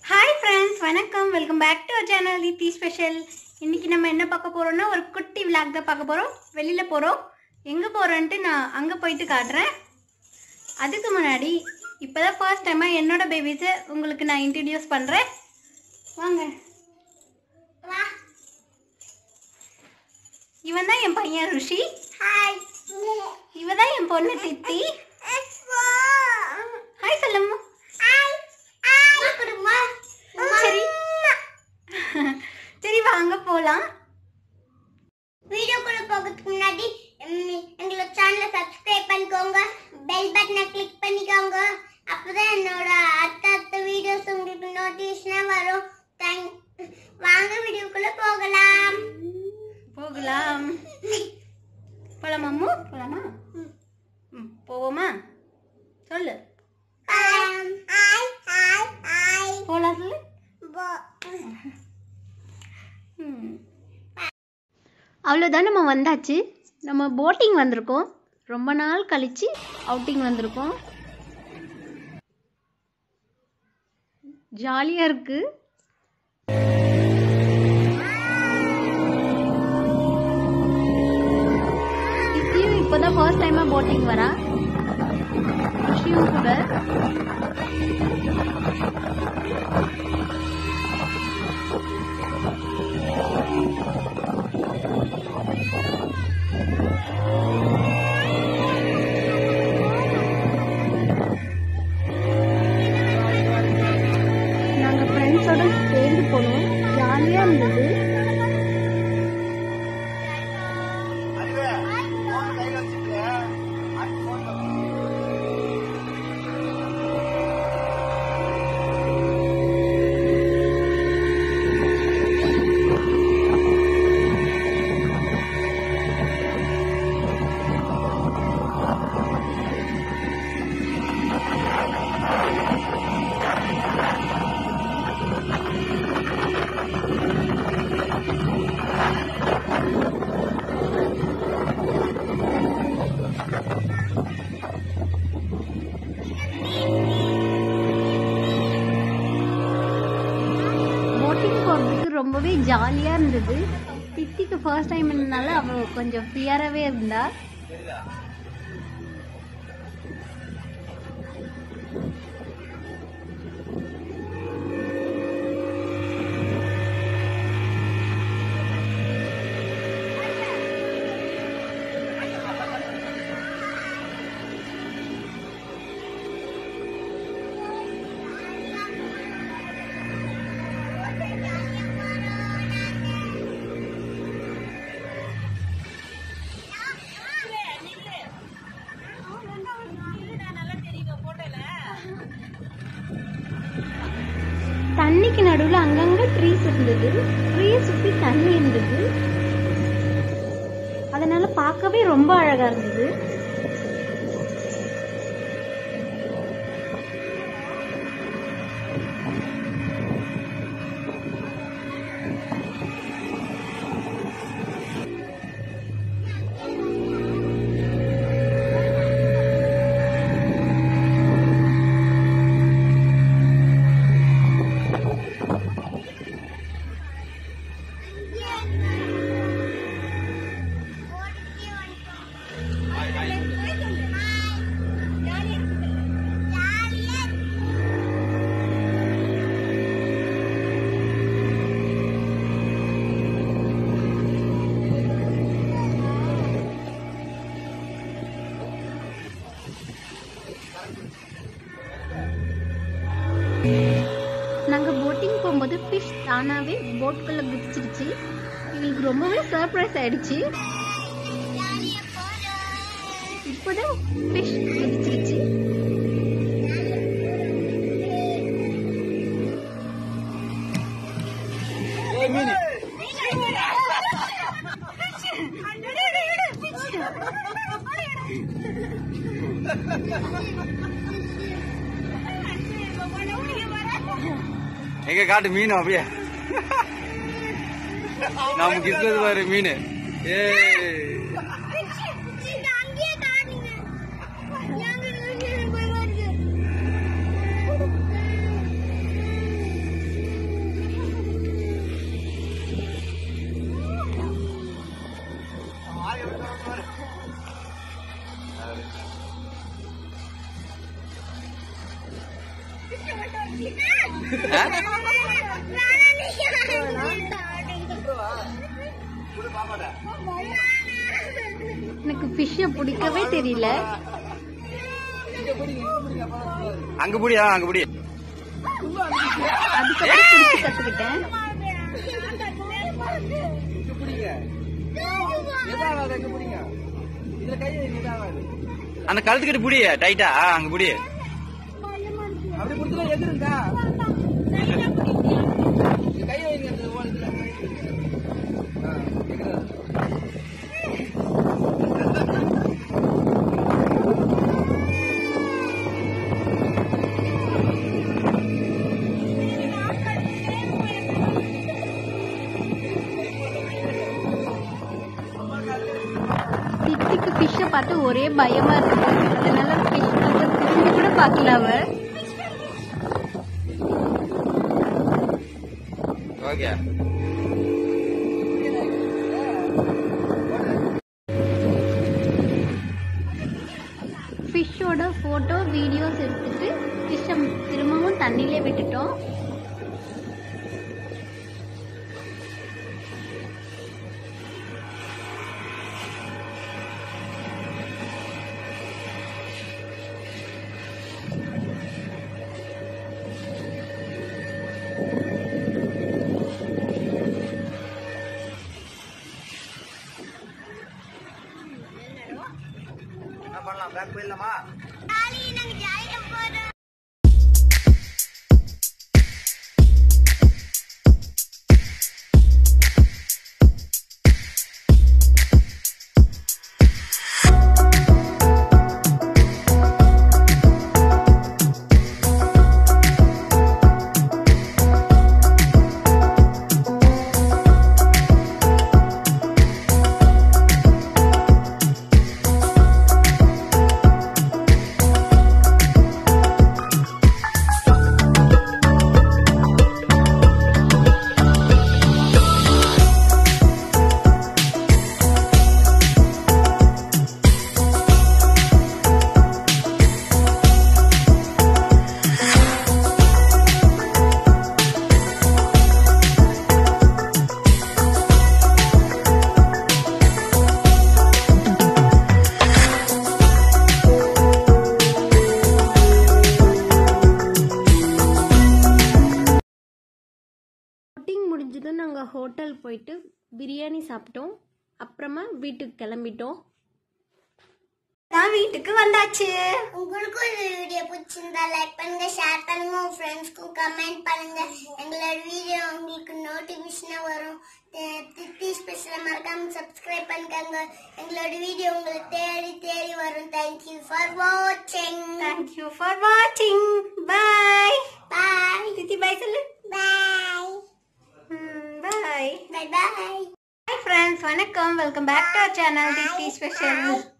Hi friends வணக்கம் welcome back to our channel Lithi special இன்னைக்கு நம்ம என்ன பார்க்க போறோம்னா ஒரு குட்டி விளாக் தான் பார்க்க போகிறோம் வெளியில் போகிறோம் எங்கே போகிறோன்ட்டு நான் அங்கே போயிட்டு காட்டுறேன் அதுக்கு முன்னாடி இப்போ தான் ஃபர்ஸ்ட் டைமாக என்னோட பேபிஸை உங்களுக்கு நான் இன்ட்ரடியூஸ் பண்ணுறேன் வாங்க இவன் தான் என் பையன் ருஷி ஹாய் இவ தான் என் பொண்ணு தித்தி ஹாய் சொல்லம்மா சரி சரி வாங்க போகலாம் வீடியோக்குள்ள போகிறதுக்கு முன்னாடி ம், எங்களோட சேனலை சப்ஸ்கிரைப் பண்ணிக்கோங்க பெல் பட்டனை கிளிக் பண்ணிக்கோங்க அப்பதான் என்னோட அடுத்த அடுத்த வீடியோஸ் உங்களுக்கு நோட்டிஃபிகேஷனாக வரும் தேங்க் வாங்க வீடியோக்குள்ள போகலாம் போகலாம் போகலாமா அம்மு போகலாமா ம் போவோமா சொல்லு ஹாய் ஹாய் ஹாய் போகலாம் சொல்லு போ ம் அவ்வளோதான் நம்ம வந்தாச்சு நம்ம போட்டிங் வந்திருக்கோம் ரொம்ப நாள் கழிச்சு அவுட்டிங் வந்திருக்கோம் ஜாலியாக இருக்கு இப்பயும் இப்போதான் ஃபர்ஸ்ட் டைமாக போட்டிங் வரா ஷியும் கூட நாங்கள் ஃப்ரெண்ட்ஸோட சேர்ந்து போனோம் ஜாலியாக இருந்தது போட்டிங் போகிறதுக்கு ரொம்பவே ஜாலியாக இருந்தது தித்திக்கு ஃபர்ஸ்ட் டைம் இருந்தனால அவள் கொஞ்சம் ஃபியராகவே இருந்தா தண்ணிக்கு நடுவில் அங்கங்க ட்ரீஸ் இருந்தது ட்ரீஸ் சுற்றி தண்ணி இருந்தது அதனால பார்க்கவே ரொம்ப அழகா இருந்தது நாங்கள் போட்டிங் போகும்போது ஃபிஷ் தானாகவே போட்குள்ளே குதிச்சிருச்சு எங்களுக்கு ரொம்பவே சர்ப்ரைஸ் ஆயிடுச்சு இப்போதான் ஃபிஷ் குதிச்சிருச்சு எங்க காட்டு மீன் அப்படியே நமக்கு இருக்கிறது பாரு மீன் ஏ அங்கேயே காணுங்க போய் வருது ஆ? எனக்கு ஃபிஷ்ஷை பிடிக்கவே தெரியல அங்க புடி ஆ, அங்க புடி அதுக்கப்புறம் பிடிச்சி கத்துக்கிட்டேன் அந்த கழுத்துக்கிட்டு புடி டைட்டா ஆ, அங்க புடி தித்திக்கு ஃபிஷ்ஷை பார்த்து ஒரே பயமா இருக்கு அதனால ஃபிஷ் பக்கம் திரும்பி கூட பார்க்கல அவ ஓகே ஃபிஷ்ஷோட ஃபோட்டோ வீடியோஸ் எடுத்துட்டு ஃபிஷ்ஷை திரும்பவும் தண்ணியிலே விட்டுட்டோம் என்ன பண்ணலாம் பேக் போயிடலாமா ஷூட்டிங் முடிஞ்சதும் நாங்கள் ஹோட்டல் போயிட்டு பிரியாணி சாப்பிட்டோம் அப்புறமா வீட்டுக்கு கிளம்பிட்டோம் நான் வீட்டுக்கு வந்தாச்சு உங்களுக்கும் இந்த வீடியோ பிடிச்சிருந்தா லைக் பண்ணுங்க ஷேர் பண்ணுங்க உங்க ஃப்ரெண்ட்ஸ்க்கும் கமெண்ட் பண்ணுங்க எங்களோட வீடியோ உங்களுக்கு நோட்டிபிகேஷனா வரும் அஹ் தித்தி ஸ்பெஷலை மறக்காம சப்ஸ்கிரைப் பண்ணிக்கோங்க எங்களோட வீடியோ உங்களுக்கு தேடி தேடி வரும் தேங்க்யூ ஃபார் வாட்சிங் தேங்க்யூ ஃபார் வாட்சிங் பாய் பாய் தித்தி பாய் சொல்லு பாய் bye bye bye hi friends வணக்கம் welcome back to our channel தித்தி special